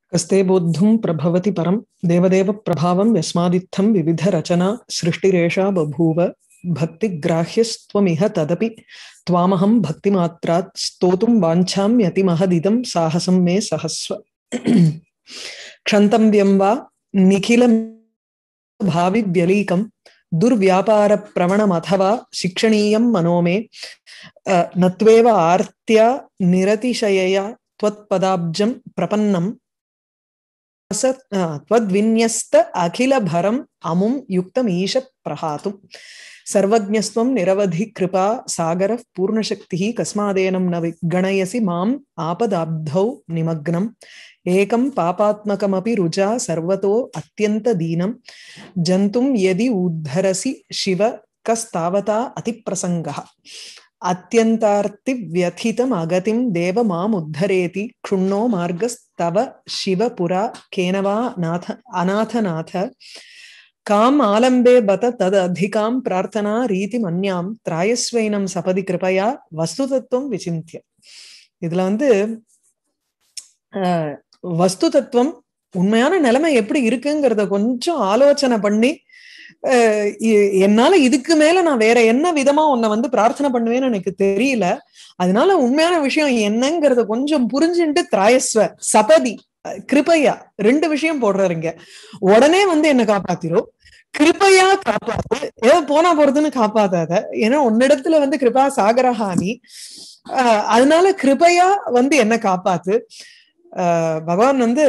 कस्ते बोद्धुं प्रभवति परं देवदेव प्रभावं यस्मादित्थं विविधरचना सृष्टिरेषा बभूव भक्तिग्राह्यस्त्वमिह तदपि त्वामहं भक्तिमात्रात् स्तोतुं वाञ्छाम्यतिमहदिदं साहसं मे सहस्व क्षन्तव्यं वा निखिलं भाविव्यलीकं दुर्व्यापारप्रवणमथवा शिक्षणीयं मनो मे नत्वेव आर्त्या निरतिशयया त्वत्पदाब्जं प्रपन्नं त्वद्विन्यस्त अखिलभरम् अमुं युक्तमीश प्रहातुम् सर्वज्ञस्त्वं निरवधि कृपा सागरः पूर्णशक्तिः कस्मादेनं न गणयसि माम् आपदाब्धौ निमग्नम् एकं पापात्मकमपि रुजा सर्वतो अत्यन्तदीनं जन्तुं यदि उद्धरसि शिव कस्तावता अतिप्रसङ्गः अत्यन्तार्तिव्यथितम् अगतिं देव मामुद्धरेति क्षुण्णो मार्गस्तव शिव पुरा केन वा नाथ अनाथनाथ காம் ஆலம்பே பத தது அதிகாம் பிரார்த்தனா ரீதி மன்யாம் திராயஸ்வைனம் சபதி கிருபையா வஸ்து தத்துவம் விசிந்திய இதுல வந்து வஸ்து தத்துவம் உண்மையான நிலைமை எப்படி இருக்குங்கிறத கொஞ்சம் ஆலோசனை பண்ணி என்னால இதுக்கு மேல நான் வேற என்ன விதமா உன்னை வந்து பிரார்த்தனை பண்ணுவேன்னு எனக்கு தெரியல அதனால உண்மையான விஷயம் என்னங்கிறத கொஞ்சம் புரிஞ்சுட்டு திராயஸ்வ சபதி கிருபையா ரெண்டு விஷயம் போடுறாருங்க உடனே வந்து என்ன காப்பாத்திரும் கிருபையா காப்பாத்து ஏதோ போனா போறதுன்னு காப்பாத்தாத ஏன்னா உன்னிடத்துல வந்து கிருபா சாகரஹானி ஆஹ் அதனால கிருபையா வந்து என்ன காப்பாத்து ஆஹ் பகவான் வந்து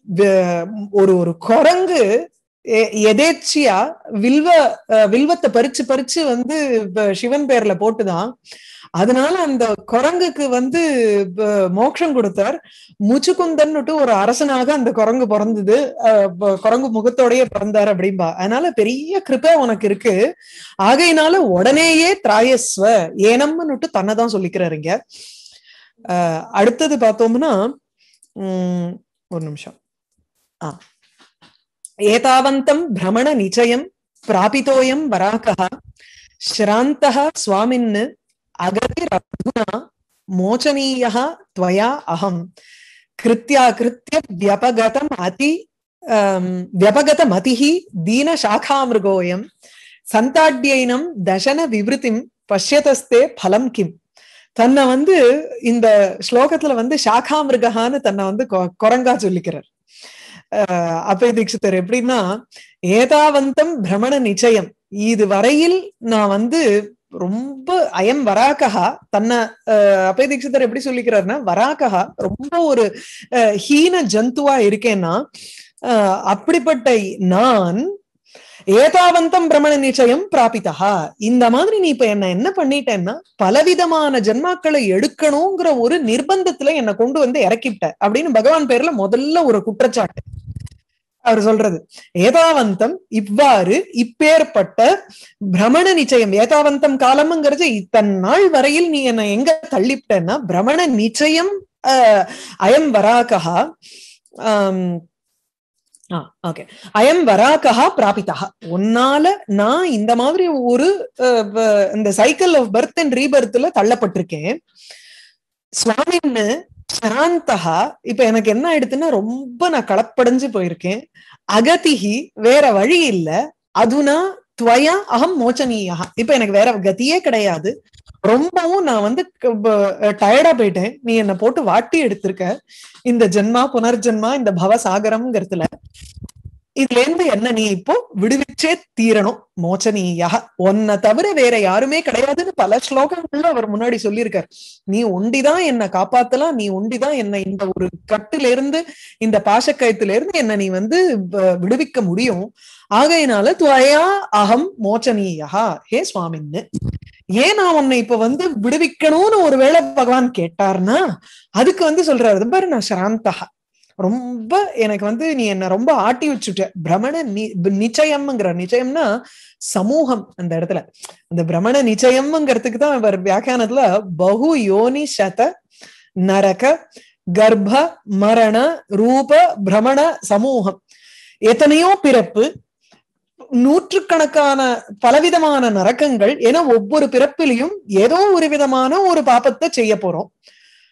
ஒரு ஒரு குரங்கு எதேச்சியா வில்வ வில்வத்தை பறிச்சு பறிச்சு வந்து சிவன் பேர்ல போட்டுதான் அதனால அந்த குரங்குக்கு வந்து மோட்சம் கொடுத்தார் முச்சுக்குந்தன்னுட்டு ஒரு அரசனாக அந்த குரங்கு பிறந்தது குரங்கு முகத்தோடய பிறந்தார் அப்படின்பா அதனால பெரிய கிருப்பை உனக்கு இருக்கு ஆகையினால உடனேயே திராயஸ்வ ஏனம்னுட்டு தன்னைதான் சொல்லிக்கிறாருங்க அஹ் அடுத்தது பார்த்தோம்னா உம் ஒரு நிமிஷம் ஆ ஏதாவந்தம் பிரமண நிச்சயம் பிராபித்தோயம் வராகா ஸ்ராந்தः சுவாமின் அகதிரப்துனா மோச்சனீயः त्वया அகம் கிருத்யாகிருத்ய வியபகதம் அதி வியபகதமதிः தீனசாகாமிருகோயம் சந்தாட்யைனம் தசன விவருத்திம் பஷ்யதஸ்தே பலம் கிம் தன்னை வந்து இந்த ஸ்லோகத்துல வந்து சாகாமிருகான்னு தன்னை வந்து குரங்கா சொல்லிக்கிறார் அப்பய தீட்சிதர் எப்படின்னா ஏதாவந்தம் பிரமண நிச்சயம் இது வரையில் நான் வந்து ரொம்ப அயம் வராகா தன்னை அப்பய தீட்சிதர் எப்படி சொல்லிக்கிறாருன்னா வராகா ரொம்ப ஒரு ஹீன ஜந்துவா இருக்கேன்னா அப்படிப்பட்ட நான் ஏதாவந்தம் பிரமண நிச்சயம் பிராபித்தா இந்த மாதிரி நீ இப்ப என்ன என்ன பண்ணிட்டேன்னா பலவிதமான ஜென்மாக்களை எடுக்கணுங்கிற ஒரு நிர்பந்தத்துல என்னை கொண்டு வந்து இறக்கிவிட்ட அப்படின்னு பகவான் பேர்ல முதல்ல ஒரு குற்றச்சாட்டு அவர் சொல்றது ஏதாவந்தம் இவ்வாறு இப்பேற்பட்ட பிரமண நிச்சயம் ஏதாவந்தம் காலம்ங்கிறது இத்தனை நாள் வரையில் நீ என்ன எங்க தள்ளிவிட்டேன்னா பிரமண நிச்சயம் அயம் வராகா ஓகே அயம் வராகா பிராபிதா உன்னால நான் இந்த மாதிரி ஒரு இந்த சைக்கிள் ஆஃப் பர்த் அண்ட் ரீபர்த்ல தள்ளப்பட்டிருக்கேன் சுவாமின்னு சாந்தகா இப்ப எனக்கு என்ன ஆயிடுதுன்னா ரொம்ப நான் களப்படைஞ்சு போயிருக்கேன் அகதிகி வேற வழி இல்ல அதுனா துவயா அகம் மோச்சனீயா இப்ப எனக்கு வேற கதியே கிடையாது ரொம்பவும் நான் வந்து டயர்டா போயிட்டேன் நீ என்ன போட்டு வாட்டி எடுத்திருக்க இந்த ஜென்மா புனர்ஜென்மா இந்த பவசாகரம்ங்கிறதுல இதுல இருந்து என்ன நீ இப்போ விடுவிச்சே தீரணும் மோச்சனீயா உன்னை தவிர வேற யாருமே கிடையாதுன்னு பல ஸ்லோகங்கள்ல அவர் முன்னாடி சொல்லியிருக்காரு நீ ஒண்டிதான் என்ன காப்பாத்தலாம் நீ ஒண்டிதான் என்ன இந்த ஒரு கட்டுல இருந்து இந்த பாசக்கயத்துல இருந்து என்ன நீ வந்து விடுவிக்க முடியும் ஆகையினால துவயா அகம் மோச்சனீயா ஹே சுவாமின்னு ஏன் நான் உன்னை இப்ப வந்து விடுவிக்கணும்னு ஒருவேளை பகவான் கேட்டார்னா அதுக்கு வந்து சொல்றாரு பாரு நான் சாந்தகா ரொம்ப எனக்கு வந்து நீ என்ன ரொம்ப ஆட்டி வச்சுட்ட பிரமண நிச்சயம்ங்கிற நிச்சயம்னா சமூகம் அந்த இடத்துல அந்த பிரமண நிச்சயம்ங்கிறதுக்கு தான் இவர் வியாக்கியானத்துல பகு யோனி சத நரக கர்ப்ப மரண ரூப பிரமண சமூகம் எத்தனையோ பிறப்பு நூற்றுக்கணக்கான பலவிதமான நரக்கங்கள் ஏன்னா ஒவ்வொரு பிறப்பிலையும் ஏதோ ஒரு விதமான ஒரு பாப்பத்தை செய்ய போறோம்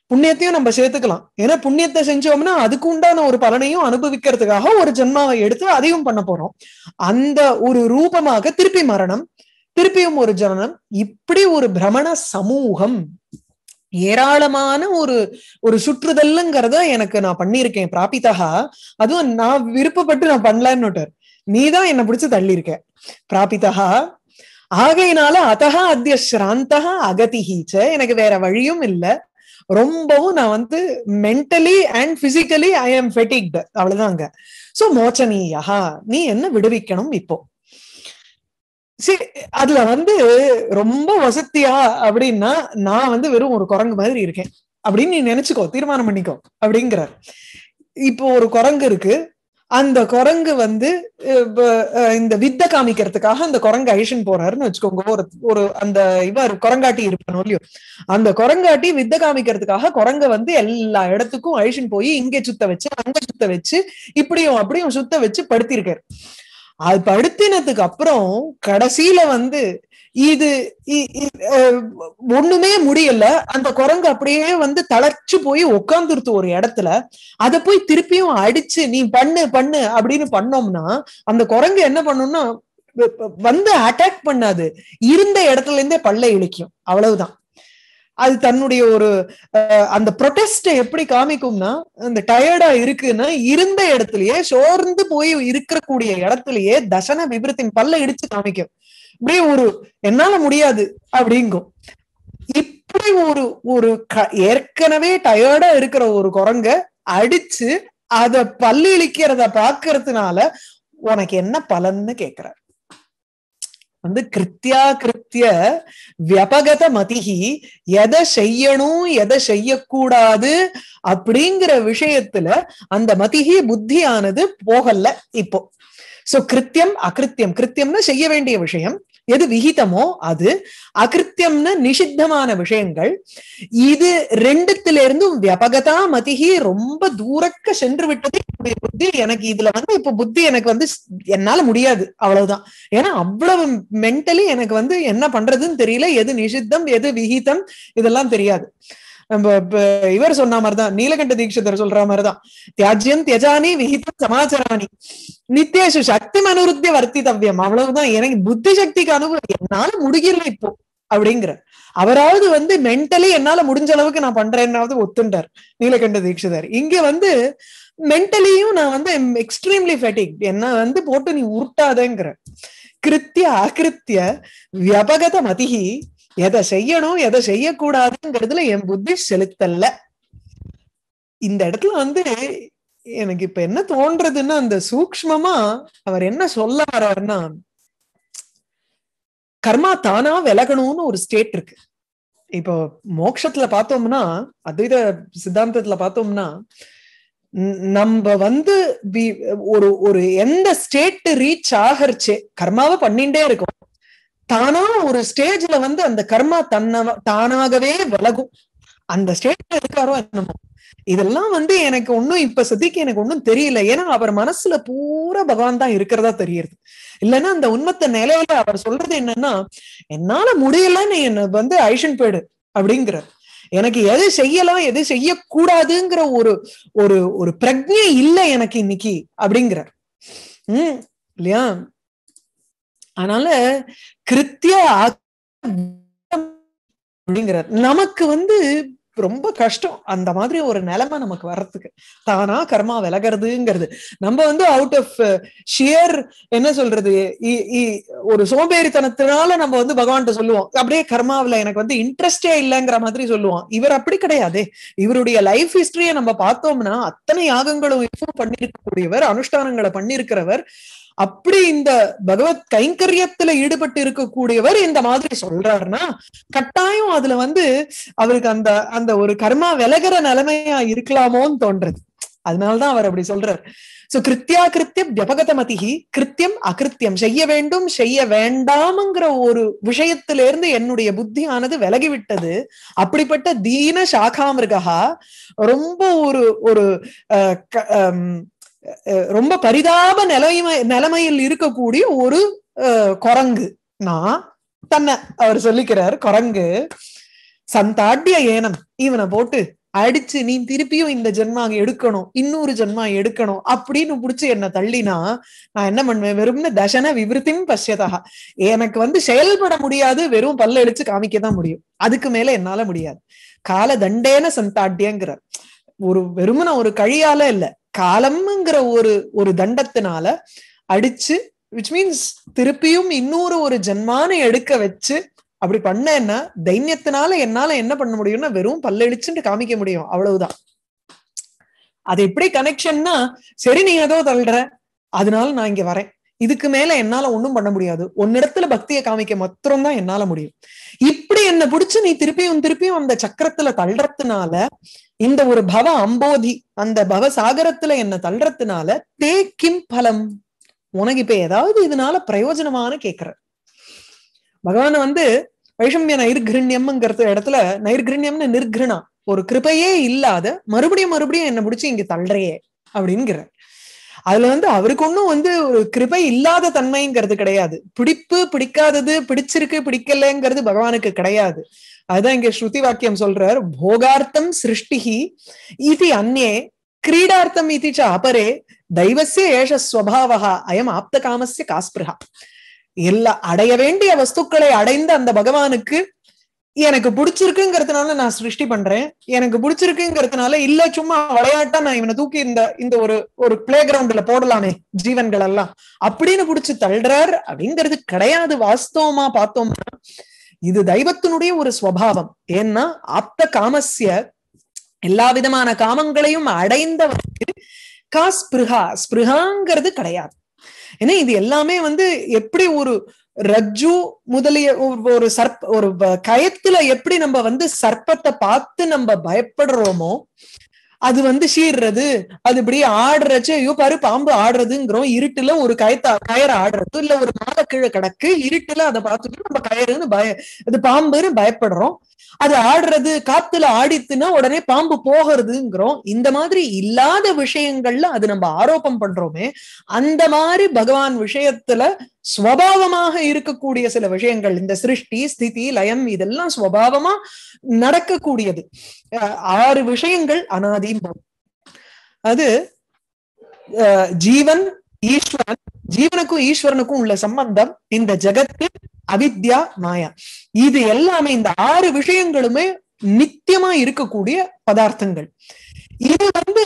புண்ணியத்தையும் நம்ம சேர்த்துக்கலாம் ஏன்னா புண்ணியத்தை செஞ்சோம்னா அதுக்கு உண்டான ஒரு பலனையும் அனுபவிக்கிறதுக்காக ஒரு ஜென்மாவை எடுத்து அதையும் பண்ண போறோம் அந்த ஒரு ரூபமாக திருப்பி மரணம் திருப்பியும் ஒரு ஜனனம் இப்படி ஒரு பிரமண சமூகம் ஏராளமான ஒரு ஒரு சுற்றுதல்ங்கிறத எனக்கு நான் பண்ணியிருக்கேன் பிராபிதா அதுவும் நான் விருப்பப்பட்டு நான் பண்ணலன்னு நீதான் என்ன பிடிச்சு தள்ளியிருக்க பிராபிதா ஆகையினால அதகா அத்திய ஸ்ராந்தகா அகதிஹீச்ச எனக்கு வேற வழியும் இல்ல ரொம்பவும் நான் வந்து mentally and physically I am fatigued அவ்வளவுதாங்க சோ மோச்சனீயா நீ என்ன விடுவிக்கணும் இப்போ சரி அதுல வந்து ரொம்ப வசதியா அப்படின்னா நான் வந்து வெறும் ஒரு குரங்கு மாதிரி இருக்கேன் அப்படின்னு நீ நினைச்சுக்கோ தீர்மானம் பண்ணிக்கோ அப்படிங்கிறார் இப்போ ஒரு குரங்கு இருக்கு அந்த குரங்கு வந்து இந்த வித்த காமிக்கிறதுக்காக அந்த குரங்கு அழிஷன் போறாருன்னு வச்சுக்கோங்க ஒரு ஒரு அந்த இவர் குரங்காட்டி இருப்பானோ இல்லையோ அந்த குரங்காட்டி வித்த காமிக்கிறதுக்காக குரங்க வந்து எல்லா இடத்துக்கும் அழிஷன் போய் இங்க சுத்த வச்சு அங்க சுத்த வச்சு இப்படியும் அப்படியும் சுத்த வச்சு படுத்திருக்காரு அது படுத்தினதுக்கு அப்புறம் கடைசியில வந்து இது ஒண்ணுமே முடியல அந்த குரங்கு அப்படியே வந்து தளர்ச்சி போய் உட்காந்துருத்து ஒரு இடத்துல அத போய் திருப்பியும் அடிச்சு நீ பண்ணு பண்ணு அப்படின்னு பண்ணோம்னா அந்த குரங்கு என்ன பண்ணும்னா வந்து அட்டாக் பண்ணாது இருந்த இடத்துல இருந்தே பல்ல இழிக்கும் அவ்வளவுதான் அது தன்னுடைய ஒரு அந்த ப்ரொடெஸ்ட எப்படி காமிக்கும்னா அந்த டயர்டா இருக்குன்னா இருந்த இடத்துலயே சோர்ந்து போய் இருக்கக்கூடிய இடத்துலயே தசன விபரத்தின் பல்ல இடிச்சு காமிக்கும் இப்படியே ஒரு என்னால முடியாது அப்படிங்கும் இப்படி ஒரு ஒரு ஏற்கனவே டயர்டா இருக்கிற ஒரு குரங்க அடிச்சு அத பல்லு இழிக்கிறத பாக்குறதுனால உனக்கு என்ன பலன்னு கேக்குறார் வந்து கிருத்தியா கிருத்திய வியபகத மதிகி எதை செய்யணும் எதை செய்யக்கூடாது அப்படிங்கிற விஷயத்துல அந்த மதிகி புத்தியானது போகல இப்போ சோ கிருத்தியம் அகிருத்தியம் கிருத்தியம்னா செய்ய வேண்டிய விஷயம் எது விகிதமோ அது அகிருத்தியம்னு நிஷித்தமான விஷயங்கள் இது ரெண்டுத்துல இருந்தும் வியபகதா மதிகி ரொம்ப தூரக்க சென்று விட்டது என்னுடைய புத்தி எனக்கு இதுல வந்து இப்ப புத்தி எனக்கு வந்து என்னால முடியாது அவ்வளவுதான் ஏன்னா அவ்வளவு மென்டலி எனக்கு வந்து என்ன பண்றதுன்னு தெரியல எது நிஷித்தம் எது விகிதம் இதெல்லாம் தெரியாது நம்ம இவர் சொன்ன மாதிரிதான் நீலகண்ட தீட்சிதர் சொல்ற மாதிரிதான் தியாஜ்யம் தியஜானி விகிதம் சமாச்சாராணி நித்தியேஷு சக்தி அனுருத்திய வர்த்தித்தவ்யம் அவ்வளவுதான் எனக்கு புத்தி சக்திக்கு அனுபவம் என்னால முடியல இப்போ அப்படிங்கிற அவராவது வந்து மென்டலி என்னால முடிஞ்ச அளவுக்கு நான் பண்றேன்னாவது ஒத்துண்டார் நீலகண்ட தீட்சிதர் இங்க வந்து மென்டலியும் நான் வந்து எக்ஸ்ட்ரீம்லி ஃபெட்டிக் என்ன வந்து போட்டு நீ உருட்டாதங்கிற கிருத்திய அகிருத்திய வியபகத மதிகி எதை செய்யணும் எதை செய்யக்கூடாதுங்கிறதுல என் புத்தி செலுத்தல்ல இந்த இடத்துல வந்து எனக்கு இப்ப என்ன தோன்றதுன்னா அந்த சூக்மமா அவர் என்ன சொல்ல வர்றாருன்னா கர்மா தானா விலகணும்னு ஒரு ஸ்டேட் இருக்கு இப்போ மோட்சத்துல பார்த்தோம்னா அத்வைத சித்தாந்தத்துல பார்த்தோம்னா நம்ம வந்து ஒரு ஒரு எந்த ஸ்டேட் ரீச் ஆகரிச்சு கர்மாவை பண்ணிட்டே இருக்கும் தானா ஒரு ஸ்டேஜ்ல வந்து அந்த கர்மா தன்ன தானாகவே விலகும் அந்த ஸ்டேட்ல இருக்காரோ என்னமோ இதெல்லாம் வந்து எனக்கு ஒன்னும் இப்ப சதிக்கு எனக்கு ஒன்னும் தெரியல ஏன்னா அவர் மனசுல பூரா பகவான் தான் இருக்கிறதா தெரியுது இல்லைன்னா அந்த உண்மத்த நிலையில அவர் சொல்றது என்னன்னா என்னால முடியலன்னு என்ன வந்து ஐஷன் போயிடு அப்படிங்கிறார் எனக்கு எது செய்யலாம் எது செய்யக்கூடாதுங்கிற ஒரு ஒரு ஒரு பிரஜை இல்லை எனக்கு இன்னைக்கு அப்படிங்கிறார் உம் இல்லையா அதனால கிருத்திய அப்படிங்கிறார் நமக்கு வந்து ரொம்ப கஷ்டம் அந்த மாதிரி ஒரு நிலைமை நமக்கு வர்றதுக்கு தானா கர்மா விலகிறதுங்கிறது நம்ம வந்து அவுட் ஆஃப் ஷியர் என்ன சொல்றது ஒரு சோம்பேறித்தனத்தினால நம்ம வந்து பகவான்கிட்ட சொல்லுவோம் அப்படியே கர்மாவில எனக்கு வந்து இன்ட்ரெஸ்டே இல்லைங்கிற மாதிரி சொல்லுவோம் இவர் அப்படி கிடையாது இவருடைய லைஃப் ஹிஸ்டரியை நம்ம பார்த்தோம்னா அத்தனை யாகங்களும் பண்ணிருக்கக்கூடியவர் அனுஷ்டானங்களை பண்ணிருக்கிறவர் அப்படி இந்த பகவத் கைங்கரியத்துல ஈடுபட்டு இருக்கக்கூடியவர் இந்த மாதிரி சொல்றாருன்னா கட்டாயம் அதுல வந்து அவருக்கு அந்த அந்த ஒரு கர்மா விலகிற நிலைமையா இருக்கலாமோன்னு தோன்றது அதனாலதான் அவர் அப்படி சொல்றார் சோ கிருத்தியா கிருத்திய வியபகத மதிகி கிருத்தியம் அகிருத்தியம் செய்ய வேண்டும் செய்ய வேண்டாம்ங்கிற ஒரு விஷயத்திலிருந்து என்னுடைய புத்தியானது விலகிவிட்டது அப்படிப்பட்ட தீன சாகாமிருகா ரொம்ப ஒரு ஒரு ரொம்ப பரிதாப நிலைமை நிலைமையில் இருக்கக்கூடிய ஒரு குரங்கு நான் தன்னை அவர் சொல்லிக்கிறார் குரங்கு சந்தாட்டிய ஏனம் இவனை போட்டு அடிச்சு நீ திருப்பியும் இந்த ஜென்மா எடுக்கணும் இன்னொரு ஜென்மா எடுக்கணும் அப்படின்னு புடிச்சு என்ன தள்ளினா நான் என்ன பண்ணுவேன் வெறும்னு தசன விவருத்தியும் பசியதா எனக்கு வந்து செயல்பட முடியாது வெறும் பல்ல அடிச்சு காமிக்க தான் முடியும் அதுக்கு மேல என்னால முடியாது கால தண்டேன சந்தாட்டியங்கிற ஒரு வெறுமன ஒரு கழியால இல்ல காலம்ங்கிற ஒரு ஒரு தண்டத்தினால அடிச்சு விச் மீன்ஸ் திருப்பியும் இன்னொரு ஒரு ஜென்மான எடுக்க வச்சு அப்படி பண்ணேன்னா தைரியத்தினால என்னால என்ன பண்ண முடியும்னா வெறும் பல்லடிச்சுட்டு காமிக்க முடியும் அவ்வளவுதான் அது எப்படி கனெக்ஷன்னா சரி நீ ஏதோ தள்ளுற அதனால நான் இங்க வரேன் இதுக்கு மேல என்னால ஒண்ணும் பண்ண முடியாது ஒன்னிடத்துல பக்தியை காமிக்க மாத்திரம் தான் என்னால முடியும் இப்படி என்ன பிடிச்சு நீ திருப்பியும் திருப்பியும் அந்த சக்கரத்துல தள்ளுறதுனால இந்த ஒரு பவ அம்போதி அந்த பவ சாகரத்துல என்ன தள்ளுறதுனால தே கிம் பலம் உனக்கு இப்ப ஏதாவது இதனால பிரயோஜனமான கேக்குற பகவான் வந்து வைஷமிய நைர்கிருண்யம்ங்கிறது இடத்துல நைர்கிருண்யம்னு நிர்கிருணா ஒரு கிருபையே இல்லாத மறுபடியும் மறுபடியும் என்ன பிடிச்சி இங்க தள்ளுறையே அப்படிங்கிற அதுல வந்து அவருக்கு ஒன்றும் வந்து ஒரு கிருபை இல்லாத தன்மைங்கிறது கிடையாது பிடிப்பு பிடிக்காதது பிடிச்சிருக்கு பிடிக்கலங்கிறது பகவானுக்கு கிடையாது அதுதான் இங்க ஸ்ருதி வாக்கியம் சொல்றார் போகார்த்தம் சிருஷ்டிஹி இது அந்நே கிரீடார்த்தம் இது ச அபரே தெய்வசிய ஏஷ ஸ்வபாவா அயம் ஆப்த காமஸ்ய காஸ்பிருஹா எல்லா அடைய வேண்டிய வஸ்துக்களை அடைந்த அந்த பகவானுக்கு எனக்கு பிடிச்சிருக்குங்கிறதுனால நான் சிருஷ்டி பண்றேன் எனக்கு பிடிச்சிருக்குங்கிறதுனால இல்ல சும்மா விளையாட்டா நான் இவனை தூக்கி இந்த இந்த ஒரு ஒரு பிளே கிரவுண்ட்ல போடலாமே ஜீவன்கள் எல்லாம் அப்படின்னு பிடிச்சு தள்ளுறார் அப்படிங்கிறது கிடையாது வாஸ்தவமா பார்த்தோம்னா இது தெய்வத்தினுடைய ஒரு ஸ்வபாவம் ஏன்னா ஆப்த காமஸ்ய எல்லா விதமான காமங்களையும் அடைந்தவருக்கு கா ஸ்பிருஹா ஸ்பிருஹாங்கிறது கிடையாது ஏன்னா இது எல்லாமே வந்து எப்படி ஒரு ரஜ்ஜு முதலிய ஒரு சர்ப்ப ஒரு கயத்துல எப்படி நம்ம வந்து சர்ப்பத்தை பார்த்து நம்ம பயப்படுறோமோ அது வந்து சீர்றது அது இப்படி ஆடுறச்சு ஐயோ பாரு பாம்பு ஆடுறதுங்கிறோம் இருட்டுல ஒரு கயத்த கயர் ஆடுறது இல்ல ஒரு மாலை கீழே கிடக்கு இருட்டுல அதை பார்த்துட்டு நம்ம கயறுன்னு பய அது பாம்புன்னு பயப்படுறோம் அது ஆடுறது காத்துல ஆடித்துன்னா உடனே பாம்பு போகிறதுங்கிறோம் இந்த மாதிரி இல்லாத விஷயங்கள்ல அது நம்ம ஆரோப்பம் பண்றோமே அந்த மாதிரி பகவான் விஷயத்துல ஸ்வபாவமாக இருக்கக்கூடிய சில விஷயங்கள் இந்த சிருஷ்டி ஸ்திதி லயம் இதெல்லாம் ஸ்வபாவமா நடக்கக்கூடியது ஆறு விஷயங்கள் அனாதீம் அது ஜீவன் ஈஸ்வரன் ஜீவனுக்கும் ஈஸ்வரனுக்கும் உள்ள சம்பந்தம் இந்த ஜெகத்து அவித்யா மாயா இது எல்லாமே இந்த ஆறு விஷயங்களுமே நித்தியமா இருக்கக்கூடிய பதார்த்தங்கள் இது வந்து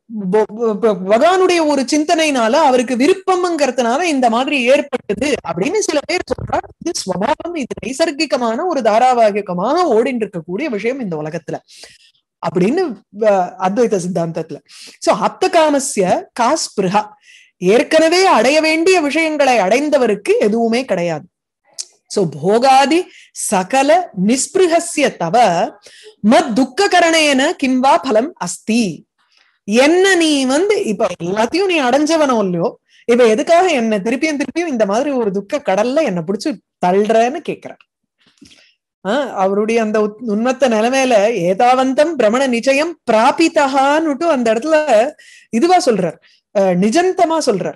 பகவானுடைய ஒரு சிந்தனைனால அவருக்கு விருப்பம்ங்கிறதுனால இந்த மாதிரி ஏற்பட்டது அப்படின்னு சில பேர் சொல்றார் இது ஸ்வபாவம் இது நைசர்கிகமான ஒரு தாராவாகிகமாக ஓடிட்டு இருக்கக்கூடிய விஷயம் இந்த உலகத்துல அப்படின்னு அத்வைத சித்தாந்தத்துல சோ அப்த காமஸ்ய காஸ்பிருஹா ஏற்கனவே அடைய வேண்டிய விஷயங்களை அடைந்தவருக்கு எதுவுமே கிடையாது சோ போகாதி சகல நிஸ்பிருகசிய தவ மத் துக்ககரணேன கிம்வா பலம் அஸ்தி என்ன நீ வந்து இப்ப எல்லாத்தையும் நீ அடைஞ்சவனோ இல்லையோ இப்ப எதுக்காக என்ன திருப்பியும் திருப்பியும் இந்த மாதிரி ஒரு துக்க கடல்ல என்ன பிடிச்சு தள்ளுறன்னு கேக்குறார் ஆஹ் அவருடைய அந்த உண்மத்த நிலைமையில ஏதாவந்தம் பிரமண நிச்சயம் பிராபித்தகான்னுட்டு அந்த இடத்துல இதுவா சொல்றார் நிஜந்தமா சொல்றார்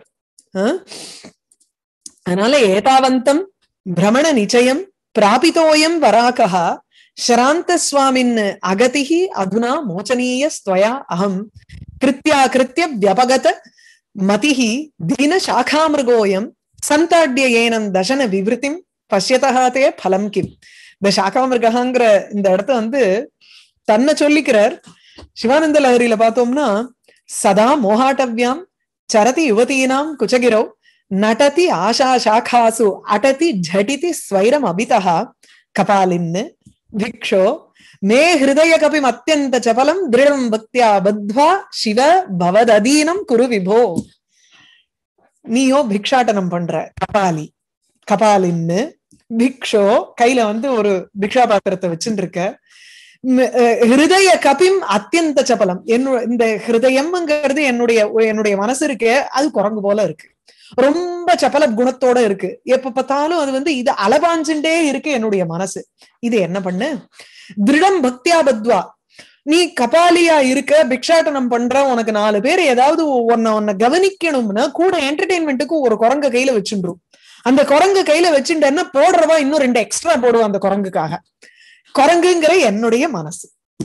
அதனால ஏதாவந்தம் பிரமண நிச்சயம் பிராபித்தோயம் வராகா ஸ்ராந்த சுவாமின் அகதிஹி அதுனா மோச்சனீய ஸ்வயா அகம் கிருத்தியா கிருத்திய வியபகத மதிஹி தீன சாகாமிருகோயம் சந்தாட்ய ஏனம் தசன விவருத்திம் பசியதா தே பலம் கிம் இந்த சாகாமிருகாங்கிற இந்த இடத்த வந்து தன்னை சொல்லிக்கிறார் சிவானந்த லஹரியில பார்த்தோம்னா சதா மோகாட்டவ்யாம் சரதி யுவதீனாம் குச்சகிரோ நடதி ஆஷா சாகாசு அடதி ஜடிதி ஸ்வைரம் அபிதா கபாலின்னு விக்ஷோ மே ஹிருதய கபிம் அத்தியந்த சபலம் திருடம் பக்தியா பத்வா சிவ பவததீனம் குரு விபோ நீயோ பிக்ஷாட்டனம் பண்ற கபாலி கபாலின்னு பிக்ஷோ கையில வந்து ஒரு பிக்ஷா பாத்திரத்தை வச்சுட்டு இருக்க ஹிருதய கபிம் அத்தியந்த சபலம் என்னோட இந்த ஹிருதயம்ங்கிறது என்னுடைய என்னுடைய மனசு இருக்கே அது குரங்கு போல இருக்கு ரொம்ப சபல குணத்தோட இருக்கு எப்ப பார்த்தாலும் அது வந்து இது அலபாஞ்சுட்டே இருக்கு என்னுடைய மனசு இது என்ன பண்ணு திருடம் பக்தியா பத்வா நீ கபாலியா இருக்க பிக்ஷாட்டனம் பண்ற உனக்கு நாலு பேர் ஏதாவது உன்னை உன்னை கவனிக்கணும்னா கூட என்டர்டெயின்மெண்ட்டுக்கு ஒரு குரங்க கையில வச்சுரும் அந்த குரங்கு கையில வச்சுட்டேன்னா போடுறவா இன்னும் ரெண்டு எக்ஸ்ட்ரா போடுவான் அந்த குரங்குக்காக குரங்குங்கிற என்னுடைய மனசு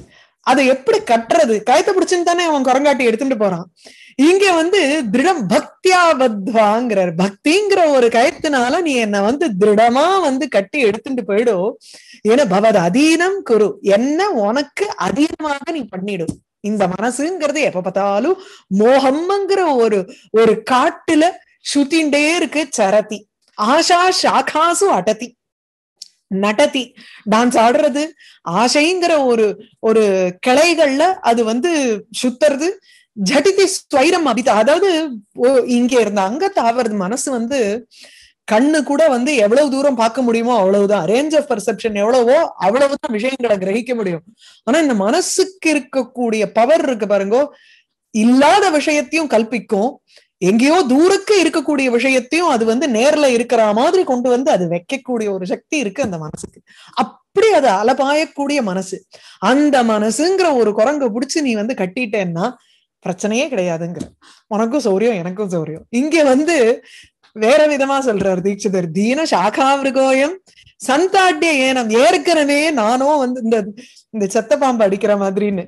அதை எப்படி கட்டுறது கயத்தை பிடிச்சுன்னு தானே அவன் குரங்காட்டி எடுத்துட்டு போறான் இங்க வந்து திருடம் பக்தியா பத்வாங்கிறார் பக்திங்கிற ஒரு கயத்தினால நீ என்ன வந்து திருடமா வந்து கட்டி எடுத்துட்டு போயிடும் ஏன்னா பவத் அதீனம் குரு என்ன உனக்கு அதீனமாக நீ பண்ணிடும் இந்த மனசுங்கிறது எப்ப பார்த்தாலும் மோகம்ங்கிற ஒரு ஒரு காட்டுல சுத்திண்டே இருக்கு சரதி ஆஷா ஷாகாசு அடதி நடத்தி டான்ஸ் ஆடுறது ஆசைங்கிற ஒரு ஒரு கிளைகள்ல அது வந்து சுத்துறது ஜடிதி ஸ்வைரம் அபிதா அதாவது இங்க இருந்த அங்க தாவறது மனசு வந்து கண்ணு கூட வந்து எவ்வளவு தூரம் பார்க்க முடியுமோ அவ்வளவுதான் ரேஞ்ச் ஆஃப் பர்செப்ஷன் எவ்வளவோ அவ்வளவுதான் விஷயங்களை கிரகிக்க முடியும் ஆனா இந்த மனசுக்கு இருக்கக்கூடிய பவர் இருக்கு பாருங்க இல்லாத விஷயத்தையும் கல்பிக்கும் எங்கேயோ தூரக்கு இருக்கக்கூடிய விஷயத்தையும் அது வந்து நேர்ல இருக்கிற மாதிரி கொண்டு வந்து அது வைக்கக்கூடிய ஒரு சக்தி இருக்கு அந்த மனசுக்கு அப்படி அது அலபாயக்கூடிய மனசு அந்த மனசுங்கிற ஒரு குரங்க புடிச்சு நீ வந்து கட்டிட்டேன்னா பிரச்சனையே கிடையாதுங்கிற உனக்கும் சௌரியம் எனக்கும் சௌரியம் இங்க வந்து வேற விதமா சொல்றாரு தீட்சிதர் தீன சாகாவிருகோயம் சந்தாட்டிய ஏனம் ஏற்கனவே நானும் வந்து இந்த இந்த செத்த பாம்பு அடிக்கிற மாதிரின்னு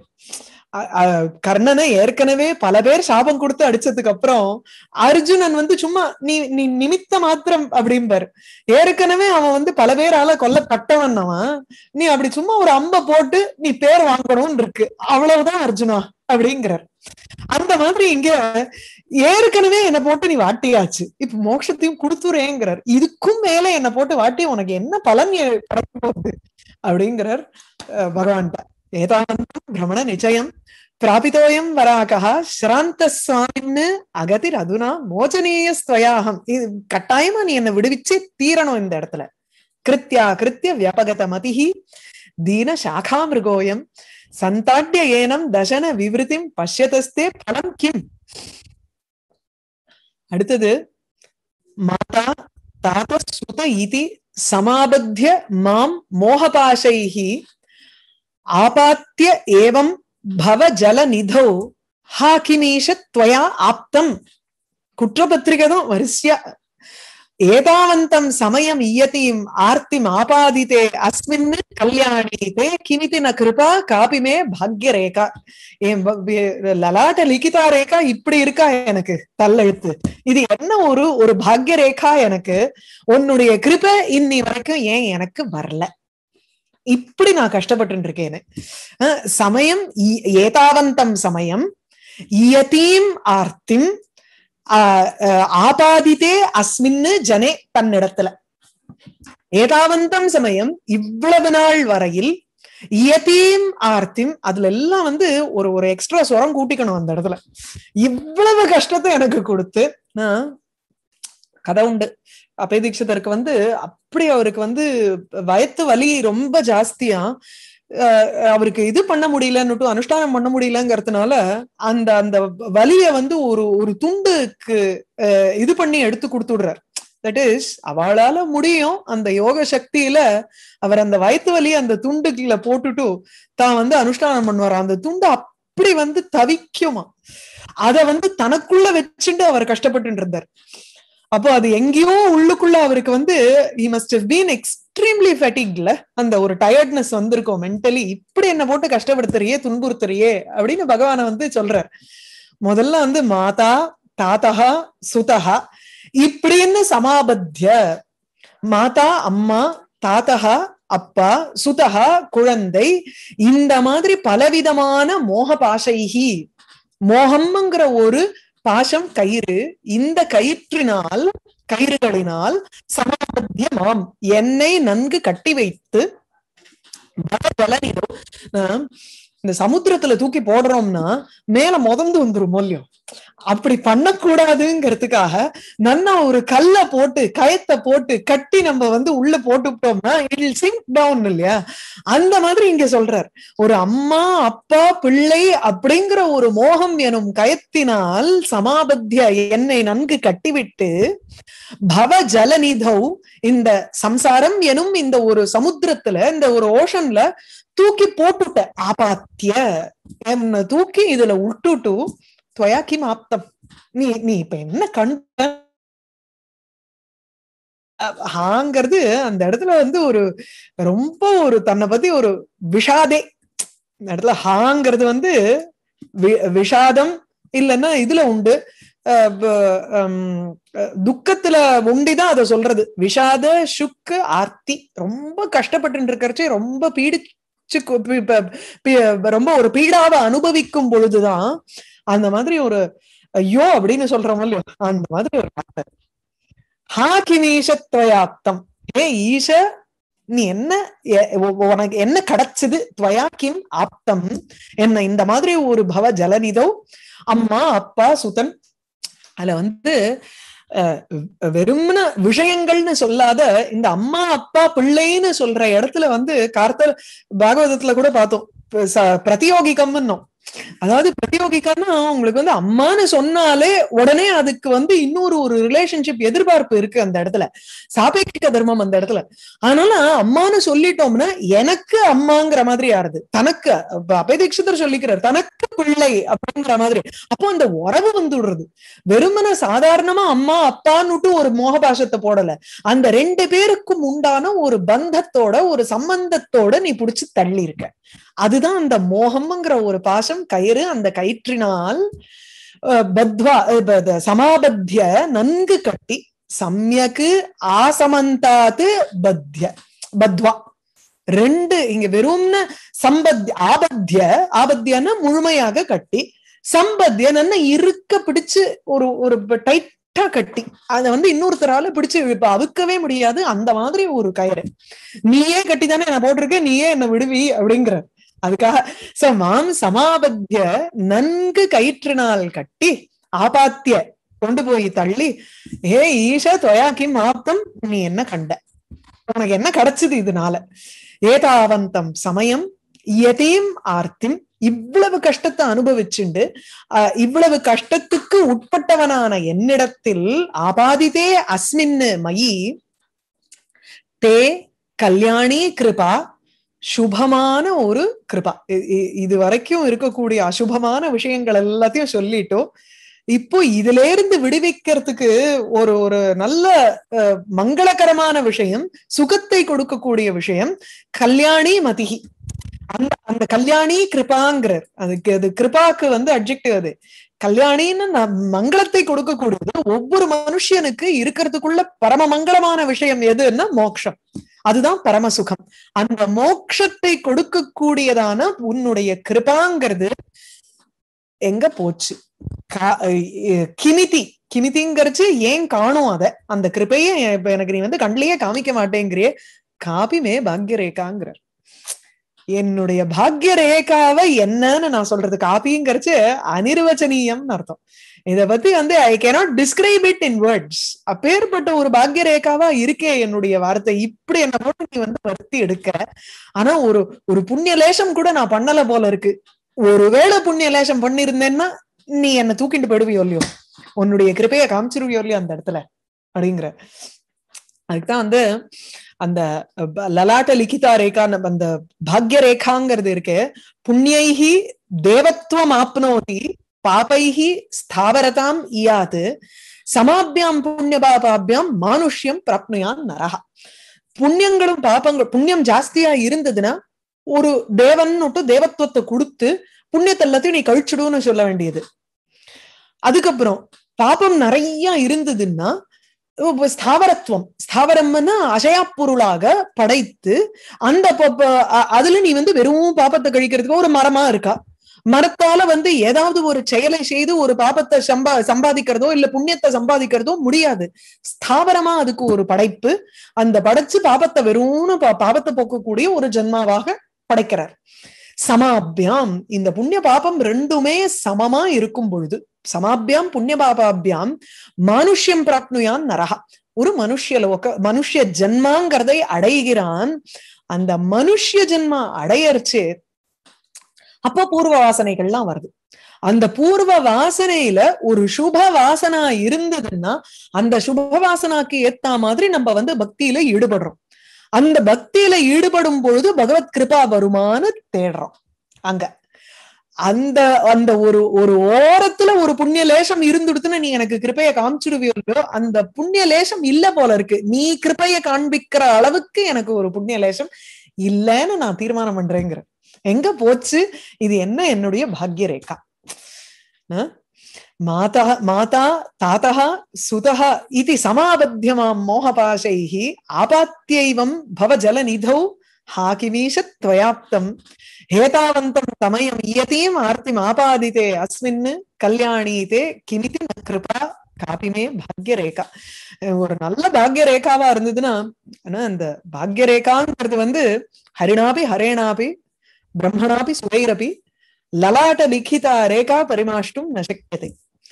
கர்ணனை ஏற்கனவே பல பேர் சாபம் கொடுத்து அடிச்சதுக்கு அப்புறம் அர்ஜுனன் வந்து சும்மா நீ நீ நிமித்த மாத்திரம் அப்படிம்பாரு ஏற்கனவே அவன் வந்து பல பேரால கொல்லப்பட்டவன் அவன் நீ அப்படி சும்மா ஒரு அம்ப போட்டு நீ பேர் வாங்கணும்னு இருக்கு அவ்வளவுதான் அர்ஜுனா அப்படிங்கிறார் அந்த மாதிரி இங்க ஏற்கனவே என்ன போட்டு நீ வாட்டியாச்சு இப்ப மோட்சத்தையும் கொடுத்துறேங்கிறார் இதுக்கும் மேல என்ன போட்டு வாட்டி உனக்கு என்ன பலன் கிடைக்க போகுது அப்படிங்கிறார் பகவான்கிட்ட ஏதாந்தம் பிரமண நிச்சயம் பிராபிதோயம் வராகா ஸ்ராந்த சுவாமின்னு அகதிர் அதுனா மோச்சனீய ஸ்வயாகம் இது கட்டாயமா நீ என்ன விடுவிச்சே தீரணும் இந்த இடத்துல கிருத்தியா கிருத்திய வியாபகத மதிஹி தீன சாகா மிருகோயம் சந்தாட்டிய ஏனம் தசன விவருத்திம் பஷ்யதஸ்தே பலம் கிம் அடுத்தது மாதா தாத சுத இதி சமாபத்திய மாம் மோகபாஷைஹி ஆபாத்திய ஏவம் பவ ஜல நிதோ ஹாக்கிமீஷ துவயா ஆப்தம் குற்றபத்திரிகை தான் வரிசையா ஏதாவந்தம் சமயம் இயத்தீம் ஆர்த்திம் ஆபாதித்தே அஸ்மின் கல்யாணி தே கிமிதி ந கிருபா காபிமே பாக்ய ரேகா என் லலாட்ட லிகிதா ரேகா இப்படி இருக்கா எனக்கு தல்லெழுத்து இது என்ன ஒரு ஒரு பாக்ய ரேகா எனக்கு உன்னுடைய கிருப இன்னி வரைக்கும் ஏன் எனக்கு வரல இப்படி நான் கஷ்டப்பட்டு இருக்கேன்னு சமயம் ஏதாவந்தம் சமயம் இயதீம் ஆர்த்திம் ஆபாதித்தே அஸ்மின்னு ஜனே தன்னிடத்துல ஏதாவந்தம் சமயம் இவ்வளவு நாள் வரையில் இயதீம் ஆர்த்திம் அதுல எல்லாம் வந்து ஒரு ஒரு எக்ஸ்ட்ரா சுரம் கூட்டிக்கணும் அந்த இடத்துல இவ்வளவு கஷ்டத்தை எனக்கு கொடுத்து கதை உண்டு அப்பே தீட்சிதருக்கு வந்து அப்படி அவருக்கு வந்து வயத்து வலி ரொம்ப ஜாஸ்தியா அவருக்கு இது பண்ண முடியலன்னுட்டு அனுஷ்டானம் பண்ண முடியலங்கிறதுனால அந்த அந்த வலிய வந்து ஒரு ஒரு துண்டுக்கு இது பண்ணி எடுத்து கொடுத்துடுறார் தட் இஸ் அவளால முடியும் அந்த யோக சக்தியில அவர் அந்த வயிற்று வலி அந்த துண்டுக்குள்ள போட்டுட்டு தான் வந்து அனுஷ்டானம் பண்ணுவார் அந்த துண்டு அப்படி வந்து தவிக்குமா அத வந்து தனக்குள்ள வச்சுட்டு அவர் கஷ்டப்பட்டு இருந்தார் அப்போ அது எங்கேயோ உள்ளுக்குள்ள அவருக்கு வந்து ஹி மஸ்ட் பீன் எக்ஸ்ட்ரீம்லி ஃபெட்டிக்ல அந்த ஒரு டயர்ட்னஸ் வந்திருக்கும் மென்டலி இப்படி என்ன போட்டு கஷ்டப்படுத்துறியே துன்புறுத்துறியே அப்படின்னு பகவான வந்து சொல்றார் முதல்ல வந்து மாதா தாத்தா சுதகா இப்படின்னு சமாபத்திய மாதா அம்மா தாத்தா அப்பா சுதகா குழந்தை இந்த மாதிரி பலவிதமான மோக பாஷைகி மோகம்ங்கிற ஒரு பாசம் கயிறு இந்த கயிற்றினால் கயிறுகளினால் சமாபத்திய மாம் என்னை நன்கு கட்டி வைத்து இந்த சமுத்திரத்துல தூக்கி போடுறோம்னா மேல முதந்து வந்துரும் மூலியம் அப்படி பண்ணக்கூடாதுங்கிறதுக்காக நன்னா ஒரு கல்ல போட்டு கயத்தை போட்டு கட்டி நம்ம வந்து உள்ள போட்டுவிட்டோம்னா இட் சிங்க் டவுன் இல்லையா அந்த மாதிரி இங்க சொல்றார் ஒரு அம்மா அப்பா பிள்ளை அப்படிங்கிற ஒரு மோகம் எனும் கயத்தினால் சமாபத்திய என்னை நன்கு கட்டிவிட்டு பவ ஜலநிதௌ இந்த சம்சாரம் எனும் இந்த ஒரு சமுத்திரத்துல இந்த ஒரு ஓஷன்ல தூக்கி போட்டுட்ட ஆபாத்திய என்ன தூக்கி இதுல விட்டுட்டு துவயா கிம் ஆப்தம் நீ நீ இப்ப என்ன கண்ட ஹாங்கிறது அந்த இடத்துல வந்து ஒரு ரொம்ப ஒரு தன்னை பத்தி ஒரு விஷாதே இந்த இடத்துல ஹாங்கிறது வந்து வி- விஷாதம் இல்லைன்னா இதுல உண்டு அஹ் ப- ஹம், அஹ் துக்கத்துல உண்டிதான் அதை சொல்றது விஷாத சுக்கு ஆர்த்தி ரொம்ப கஷ்டப்பட்டு இருக்கிறச்சே ரொம்ப பீடிச்சு கு- பி- ப- பி- ரொம்ப ஒரு பீடாவை அனுபவிக்கும் பொழுதுதான் அந்த மாதிரி ஒரு ஐயோ அப்படின்னு சொல்றோம் இல்லையோ அந்த மாதிரி ஒரு வார்த்தை ஹா கிமீஷத்வயாப்தம் ஏ ஈஷ நீ என்ன எ- உ- உனக்கு என்ன கிடைச்சது துவயா கிம் ஆப்தம் என்ன இந்த மாதிரி ஒரு பவ ஜலநிதோ அம்மா அப்பா சுதன் அதுல வந்து அஹ், வெறும்ன விஷயங்கள்னு சொல்லாத இந்த அம்மா அப்பா பிள்ளைன்னு சொல்ற இடத்துல வந்து கார்த்தல் பாகவதத்துல கூட பார்த்தோம் இப்ப ச- பிரதியோகிகம்னு அதாவது பிரதியோகிக்கன்னா உங்களுக்கு வந்து அம்மான்னு சொன்னாலே உடனே அதுக்கு வந்து இன்னொரு ஒரு ரிலேஷன்ஷிப் எதிர்பார்ப்பு இருக்கு அந்த இடத்துல சாபேட்சிக தர்மம் அந்த இடத்துல அதனால அம்மான்னு சொல்லிட்டோம்னா எனக்கு அம்மாங்கிற மாதிரி ஆறுது தனக்கு அப்ப அபயதீட்சிதர் சொல்லிக்கிறார் தனக்கு பிள்ளை அப்படிங்கிற மாதிரி அப்போ அந்த உறவு வந்துடுறது வெறுமன சாதாரணமா அம்மா அப்பான்னுட்டு ஒரு மோகபாஷத்தை போடல அந்த ரெண்டு பேருக்கும் உண்டான ஒரு பந்தத்தோட ஒரு சம்பந்தத்தோட நீ புடிச்சு தள்ளி இருக்க அதுதான் அந்த மோகம்ங்கிற ஒரு பாசம் கயிறு அந்த கயிற்றினால் அஹ், பத்வா அஹ், ப- த- சமாபத்திய நன்கு கட்டி சம்யக்கு ஆசமந்தாத்து பத்ய பத்வா ரெண்டு இங்க வெறும்னு சம்பத் ஆபத்திய ஆபத்தியன்னா முழுமையாக கட்டி சம்பத்திய நல்ல இருக்க பிடிச்சு ஒரு ஒரு டைட்டா கட்டி அத வந்து இன்னொருத்தரால பிடிச்சு இப்ப அவுக்கவே முடியாது அந்த மாதிரி ஒரு கயிறு நீயே கட்டி தானே நான் போட்டிருக்கேன் நீயே என்ன விடுவி அப்படிங்கிற அதுக்காக சோ மாம் சமாபத்திய நன்கு கயிற்றினால் கட்டி ஆபாத்திய கொண்டு போய் தள்ளி ஏ ஈஷா தொயா கிம் ஆப்தம் நீ என்ன கண்ட உனக்கு என்ன கிடைச்சது இதனால ஏதாவந்தம் சமயம் யதீம் ஆர்த்திம் இவ்வளவு கஷ்டத்தை அனுபவிச்சுண்டு அஹ், இவ்வளவு கஷ்டத்துக்கு உட்பட்டவனான என்னிடத்தில் ஆபாதிதே அஸ்மின் மயி தே கல்யாணி கிருபா சுபமான ஒரு கிருபா இ- இ- இது வரைக்கும் இருக்கக்கூடிய அசுபமான விஷயங்கள் எல்லாத்தையும் சொல்லிட்டோம் இப்போ இதுல இருந்து விடுவிக்கிறதுக்கு ஒரு ஒரு நல்ல அஹ், மங்களகரமான விஷயம் சுகத்தை கொடுக்கக்கூடிய விஷயம் கல்யாணி மதிஹி அந்த அந்த கல்யாணி கிருபாங்கிறார் அதுக்கு அது கிருபாக்கு வந்து அட்ஜெக்டிவ் அது கல்யாணின்னு ந- மங்களத்தை கொடுக்கக்கூடியது ஒவ்வொரு மனுஷனுக்கு இருக்கிறதுக்குள்ள பரம மங்களமான விஷயம் எதுன்னா மோட்சம் அதுதான் பரமசுகம் அந்த மோட்சத்தை கொடுக்கக்கூடியதான உன்னுடைய கிருபாங்கிறது எங்க போச்சு கா- அஹ் கிமிதி கிமிதிங்கிறச்சு ஏன் காணும் அத அந்த கிருபையை இப்ப எனக்கு நீ வந்து கண்ணிலேயே காமிக்க மாட்டேங்கிறியே காபிமே பாக்ய ரேகாங்கிறார் என்னுடைய பாக்ய ரேகாவை என்னன்னு நான் சொல்றது காப்பிங்கிறச்சு அனிர்வச்சனீயம்னு அர்த்தம் இத பத்தி வந்து I cannot describe it in words அப்பேற்பட்ட ஒரு பாக்ய ரேகாவா இருக்கே என்னுடைய வார்த்தை இப்படி என்ன போட்டு நீ வந்து வருத்தி எடுக்கிற ஆனா ஒரு ஒரு புண்ணிய லேசம் கூட நான் பண்ணல போல இருக்கு ஒருவேளை புண்ணிய லேசம் பண்ணிருந்தேன்னா நீ என்ன தூக்கிட்டு போயிடுவியோ இல்லையோ உன்னுடைய கிருபைய காமிச்சிருவியோ இல்லையோ அந்த இடத்துல அப்படிங்கிற அதுக்குதான் வந்து அந்த ப- லலாட்ட லிகிதா ரேகா நம்ம அந்த பாக்ய ரேகாங்கிறது இருக்கு புண்ணியைஹி தேவத்துவம் ஆப்னோதி பாபைஹி ஸ்தாவரதாம் இயாது சமாபியாம் புண்ணிய பாபாபியாம் மானுஷ்யம் பிராப்னுயான் நரஹா புண்ணியங்களும் பாபங்கள் புண்ணியம் ஜாஸ்தியா இருந்ததுன்னா ஒரு தேவன்னுட்டு தேவத்துவத்தை கொடுத்து புண்ணியத்தை எல்லாத்தையும் நீ கழிச்சுடுன்னு சொல்ல வேண்டியது அதுக்கப்புறம் பாபம் நிறைய இருந்ததுன்னா இப்ப ஸ்தாவரத்துவம் ஸ்தாவரம்னா அசையா பொருளாக படைத்து அந்த ப- ப- அ- அதுல நீ வந்து வெறும் பாபத்தை கழிக்கிறதுக்கு ஒரு மரமா இருக்கா மரத்தால வந்து ஏதாவது ஒரு செயலை செய்து ஒரு பாபத்தை சம்பா சம்பாதிக்கிறதோ இல்ல புண்ணியத்தை சம்பாதிக்கிறதோ முடியாது ஸ்தாவரமா அதுக்கு ஒரு படைப்பு அந்த படைச்சு பாபத்தை வெறும்னு பா- பாபத்தை போக்கக்கூடிய ஒரு ஜென்மாவாக படைக்கிறார் சமாபியாம் இந்த புண்ணிய பாபம் ரெண்டுமே சமமா இருக்கும் பொழுது சமாபியாம் புண்ணிய பாபாபியாம் மானுஷ்யம் பிராப்னுயான் நரகா ஒரு மனுஷ்ய லோக மனுஷ்ய ஜென்மாங்கிறதை அடைகிறான் அந்த மனுஷ்ய ஜென்மா அடையறச்சே அப்போ பூர்வ வாசனைகள்லாம் வருது அந்த பூர்வ வாசனையில ஒரு சுப வாசனா இருந்ததுன்னா அந்த சுப வாசனாக்கு ஏத்த மாதிரி நம்ம வந்து பக்தியில ஈடுபடுறோம் அந்த பக்தியில ஈடுபடும் பொழுது பகவத் கிருபா வருமானு தேடுறோம் அங்க அந்த அந்த ஒரு ஒரு ஓரத்துல ஒரு புண்ணிய லேசம் இருந்துடுத்துன்னு நீ எனக்கு கிருப்பைய காமிச்சிடுவியோ அந்த புண்ணிய லேசம் இல்ல போல இருக்கு நீ கிருப்பைய காண்பிக்கிற அளவுக்கு எனக்கு ஒரு புண்ணிய லேசம் இல்லைன்னு நான் தீர்மானம் பண்றேங்கிற எங்க போச்சு இது என்ன என்னுடைய பாக்ய ரேகா அஹ்? மாதா மாதா தாத்தः சுதः इति समाबध्यमां मोहपाशैः आपात्यैवं भवजलनिधौ हाकिमीश त्वयाप्तम् हेतावन्तं तमयम् इयतीम् आर्तिम् आपादिते अस्मिन् कल्याणीते किमिति न कृपा காப்பிமே பாக்ய ரேகா அஹ் ஒரு நல்ல பாக்ய ரேகாவா இருந்ததுன்னா ஆனா அந்த பாக்ய ரேகாங்கிறது வந்து ஹரிணாபி ஹரேணாபி பிரம்மணாபி சுரைரபி லலாட்ட லிখিதா ரேகா பரிமாஷ்டும் நசக்கியதை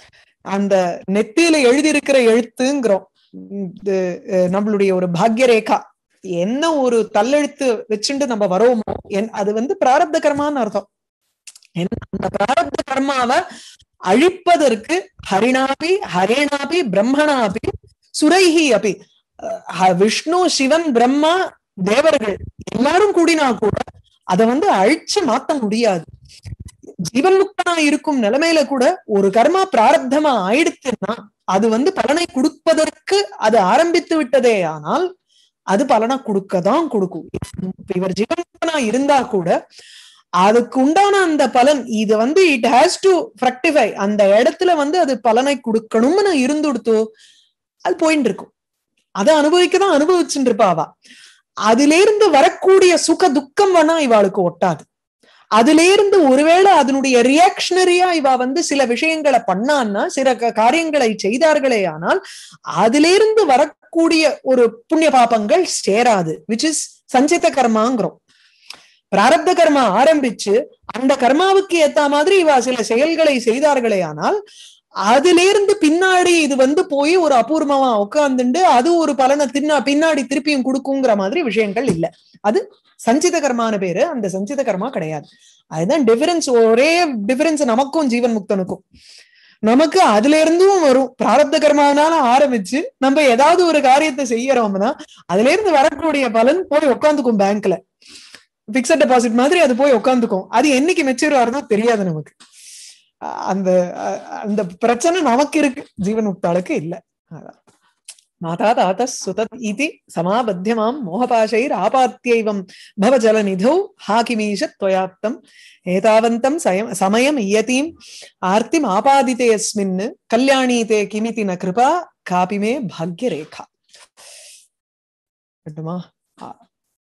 அந்த நெத்தியில எழுதியிருக்கிற எழுத்துங்கிறோம் இது அஹ், நம்மளுடைய ஒரு பாக்ய ரேகா என்ன ஒரு தல்லெழுத்து வச்சுட்டு நம்ம வரோமோ என் அது வந்து பிராரப்த கர்மான்னு அர்த்தம் என்ன அந்த பிராரப்த கர்மாவை அழிப்பதற்கு ஹரிணாபி ஹரேணாபி பிரம்மணாபி சுரைஹி அபி அஹ், விஷ்ணு சிவன் பிரம்மா தேவர்கள் எல்லாரும் கூடினா கூட அதை வந்து அழிச்சு மாத்த முடியாது ஜீவன் முக்தனா இருக்கும் நிலைமையில கூட ஒரு கர்மா பிராரப்தமா ஆயிடுச்சுன்னா அது வந்து பலனை கொடுப்பதற்கு அது ஆரம்பித்து விட்டதே ஆனால் அது பலனை கொடுக்கதான் கொடுக்கும் இப்ப இவர் ஜீவன் முக்தனா இருந்தா கூட அதுக்கு உண்டான அந்த பலன் இது வந்து இட் ஹேஸ் டு ஃப்ரக்டிஃபை அந்த இடத்துல வந்து அது பலனை கொடுக்கணும்னு இருந்துடுத்தோ அது போயிட்டு இருக்கும் அதை அனுபவிக்கதான் அனுபவிச்சுட்டு இருப்பா அவ அதுல இருந்து வரக்கூடிய சுக துக்கம் வேணா இவாளுக்கு ஒட்டாது அதுல இருந்து ஒருவேளை அதனுடைய ரியாக்ஷனரியா இவ வந்து சில விஷயங்களை பண்ணான்னா சில க- காரியங்களை செய்தார்களே ஆனால் அதுல இருந்து வரக்கூடிய ஒரு புண்ணிய பாபங்கள் சேராது விச் இஸ் சஞ்சித கர்மாங்கிறோம் பிராரப்த கர்மா ஆரம்பிச்சு அந்த கர்மாவுக்கு ஏத்த மாதிரி இவ சில செயல்களை செய்தார்களே ஆனால் அதுல இருந்து பின்னாடி இது வந்து போய் ஒரு அபூர்வமா உட்கார்ந்துண்டு அது ஒரு பலனை தின்னா பின்னாடி திருப்பியும் கொடுக்குங்கிற மாதிரி விஷயங்கள் இல்ல அது சஞ்சித கர்மான பேரு அந்த சஞ்சித கர்மா கிடையாது அதுதான் டிஃபரன்ஸ் ஒரே டிஃபரன்ஸ் நமக்கும் ஜீவன் முக்தனுக்கும் நமக்கு அதுல இருந்தும் வரும் பிராரப்த கர்மானால ஆரம்பிச்சு நம்ம ஏதாவது ஒரு காரியத்தை செய்யறோம்னா அதுல இருந்து வரக்கூடிய பலன் போய் உட்காந்துக்கும் பேங்க்ல பிக்சட் டெபாசிட் மாதிரி அது போய் உட்காந்துக்கும் அது என்னைக்கு மெச்சூர் ஆகுதோ தெரியாது நமக்கு அஹ் அந்த அஹ் அந்த பிரச்சனை நமக்கு இருக்கு ஜீவன் முக்தாளுக்கு இல்ல அதான். மாதா தாத்த சுதத் இதி சமாபத்தியமாம் மோகபாஷைர் ஆபாத்தியைவம் பவஜலநிதௌ ஹாகிமீஷ त्वयाप्तम् एतावन्तं सयं समयम् इयतीम् आर्तिम् आपादिते अस्मिन् कल्याणीते किमिति न कृपा कापि मे भाग्यरेखा